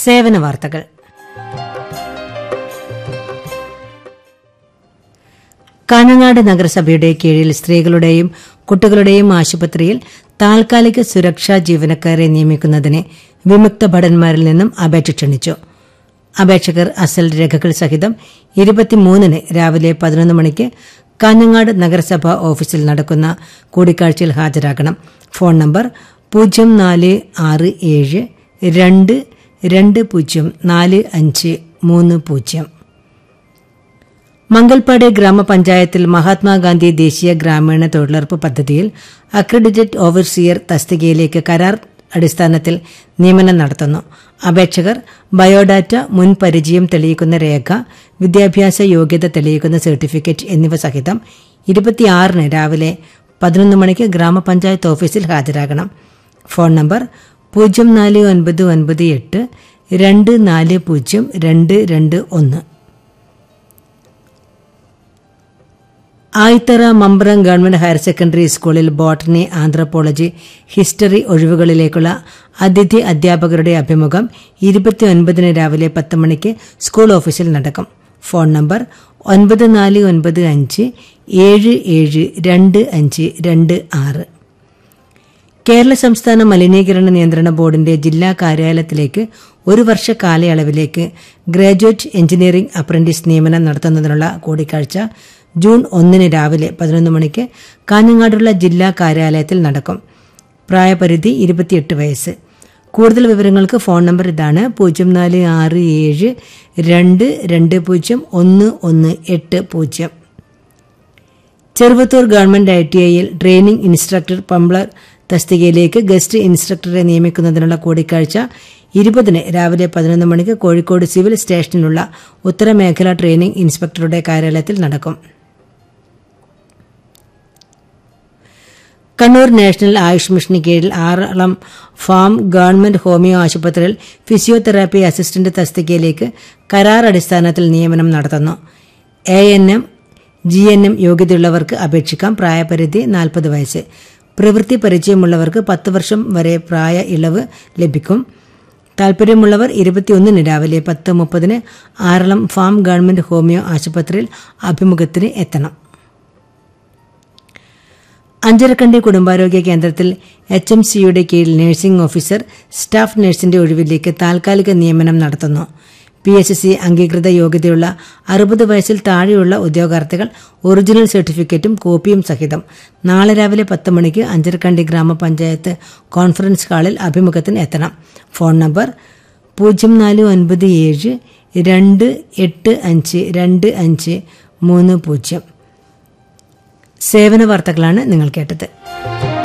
സേവന വാർത്തകൾ കാഞ്ഞങ്ങാട് നഗരസഭയുടെ കീഴിൽ സ്ത്രീകളുടെയും കുട്ടികളുടെയും ആശുപത്രിയിൽ താൽക്കാലിക സുരക്ഷാ ജീവനക്കാരെ നിയമിക്കുന്നതിന് വിമുക്ത ഭടന്മാരിൽ നിന്നും അപേക്ഷ ക്ഷണിച്ചു അപേക്ഷകർ അസൽ രേഖകൾ സഹിതം ഇരുപത്തിമൂന്നിന് രാവിലെ പതിനൊന്ന് മണിക്ക് കാഞ്ഞങ്ങാട് നഗരസഭാ ഓഫീസിൽ നടക്കുന്ന കൂടിക്കാഴ്ചയിൽ ഹാജരാകണം ഫോൺ നമ്പർ പൂജ്യം നാല് ആറ് ഏഴ് രണ്ട് രണ്ട് പൂജ്യം നാല് അഞ്ച് മൂന്ന് പൂജ്യം മംഗൽപാട് ഗ്രാമപഞ്ചായത്തിൽ മഹാത്മാഗാന്ധി ദേശീയ ഗ്രാമീണ തൊഴിലുറപ്പ് പദ്ധതിയിൽ അക്രഡിറ്റഡ് ഓവർസിയർ തസ്തികയിലേക്ക് കരാർ അടിസ്ഥാനത്തിൽ നിയമനം നടത്തുന്നു അപേക്ഷകർ ബയോഡാറ്റ മുൻ പരിചയം തെളിയിക്കുന്ന രേഖ വിദ്യാഭ്യാസ യോഗ്യത തെളിയിക്കുന്ന സർട്ടിഫിക്കറ്റ് എന്നിവ സഹിതം ഇരുപത്തിയാറിന് രാവിലെ പതിനൊന്ന് മണിക്ക് ഗ്രാമപഞ്ചായത്ത് ഓഫീസിൽ ഹാജരാകണം ഫോൺ നമ്പർ പൂജ്യം നാല് ഒൻപത് ഒൻപത് എട്ട് രണ്ട് നാല് പൂജ്യം രണ്ട് രണ്ട് ഒന്ന് Ayithara Mambram government higher secondary സ്കൂളിൽ ബോട്ടണി ആന്ത്രപ്പോളജി ഹിസ്റ്ററി ഒഴിവുകളിലേക്കുള്ള അതിഥി അധ്യാപകരുടെ അഭിമുഖം ഇരുപത്തിയൊൻപതിന് രാവിലെ പത്ത് മണിക്ക് സ്കൂൾ ഓഫീസിൽ നടക്കും ഫോൺ നമ്പർ ഒൻപത് നാല് ഒൻപത് അഞ്ച് ഏഴ് ഏഴ് രണ്ട് അഞ്ച് രണ്ട് ആറ് കേരള സംസ്ഥാന മലിനീകരണ നിയന്ത്രണ ബോർഡിന്റെ ജില്ലാ കാര്യാലയത്തിലേക്ക് ഒരു വർഷ കാലയളവിലേക്ക് ഗ്രാജുവേറ്റ് എഞ്ചിനീയറിംഗ് അപ്രന്റീസ് നിയമനം നടത്തുന്നതിനുള്ള കൂടിക്കാഴ്ച ജൂൺ ഒന്നിന് രാവിലെ പതിനൊന്ന് മണിക്ക് കാഞ്ഞങ്ങാടുള്ള ജില്ലാ കാര്യാലയത്തിൽ നടക്കും പ്രായപരിധി ഇരുപത്തിയെട്ട് വയസ്സ് കൂടുതൽ വിവരങ്ങൾക്ക് ഫോൺ നമ്പർ ഇതാണ് പൂജ്യം നാല് ആറ് ഏഴ് രണ്ട് രണ്ട് പൂജ്യം ഒന്ന് ഒന്ന് എട്ട് പൂജ്യം ചെറുവത്തൂർ ഗവൺമെന്റ് ഐ ടി ഐയിൽ ട്രെയിനിംഗ് ഇൻസ്ട്രക്ടർ പമ്പ്ലർ തസ്തികയിലേക്ക് ഗസ്റ്റ് ഇൻസ്ട്രക്ടറെ നിയമിക്കുന്നതിനുള്ള കൂടിക്കാഴ്ച ഇരുപതിന് രാവിലെ പതിനൊന്ന് മണിക്ക് കോഴിക്കോട് സിവിൽ സ്റ്റേഷനിലുള്ള ഉത്തരമേഖല ട്രെയിനിംഗ് ഇൻസ്പെക്ടറുടെ കാര്യാലയത്തിൽ നടക്കും കണ്ണൂർ നാഷണൽ ആയുഷ് മിഷന് കീഴിൽ ആറളം ഫാം ഗവൺമെന്റ് ഹോമിയോ ആശുപത്രിയിൽ ഫിസിയോതെറാപ്പി അസിസ്റ്റന്റ് തസ്തികയിലേക്ക് കരാർ അടിസ്ഥാനത്തിൽ നിയമനം നടത്തുന്നു A N M G N M യോഗ്യതയുള്ളവർക്ക് അപേക്ഷിക്കാം പ്രായപരിധി നാൽപ്പത് വയസ്സ് പ്രവൃത്തി പരിചയമുള്ളവർക്ക് പത്ത് വർഷം വരെ പ്രായ ഇളവ് ലഭിക്കും താൽപര്യമുള്ളവർ ഇരുപത്തിയൊന്നിന് രാവിലെ പത്ത് മുപ്പതിന് ആറളം ഫാം ഗവൺമെന്റ് ഹോമിയോ ആശുപത്രിയിൽ അഭിമുഖത്തിന് എത്തണം അഞ്ചരക്കണ്ടി കുടുംബാരോഗ്യ കേന്ദ്രത്തിൽ എച്ച് എം സിയുടെ കീഴിൽ നഴ്സിംഗ് ഓഫീസർ സ്റ്റാഫ് നഴ്സിന്റെ ഒഴിവിലേക്ക് താൽക്കാലിക നിയമനം നടത്തുന്നു പി എച്ച് സി അംഗീകൃത യോഗ്യതയുള്ള അറുപത് വയസ്സിൽ താഴെയുള്ള ഉദ്യോഗാർത്ഥികൾ ഒറിജിനൽ സർട്ടിഫിക്കറ്റും കോപ്പിയും സഹിതം നാളെ രാവിലെ പത്ത് മണിക്ക് അഞ്ചരക്കണ്ടി ഗ്രാമപഞ്ചായത്ത് കോൺഫറൻസ് ഹാളിൽ അഭിമുഖത്തിന് എത്തണം ഫോൺ നമ്പർ പൂജ്യം നാല് ഒൻപത് ഏഴ് രണ്ട് എട്ട് അഞ്ച് രണ്ട് അഞ്ച് മൂന്ന് പൂജ്യം സേവന വാർത്തകളാണ് നിങ്ങൾ കേട്ടത്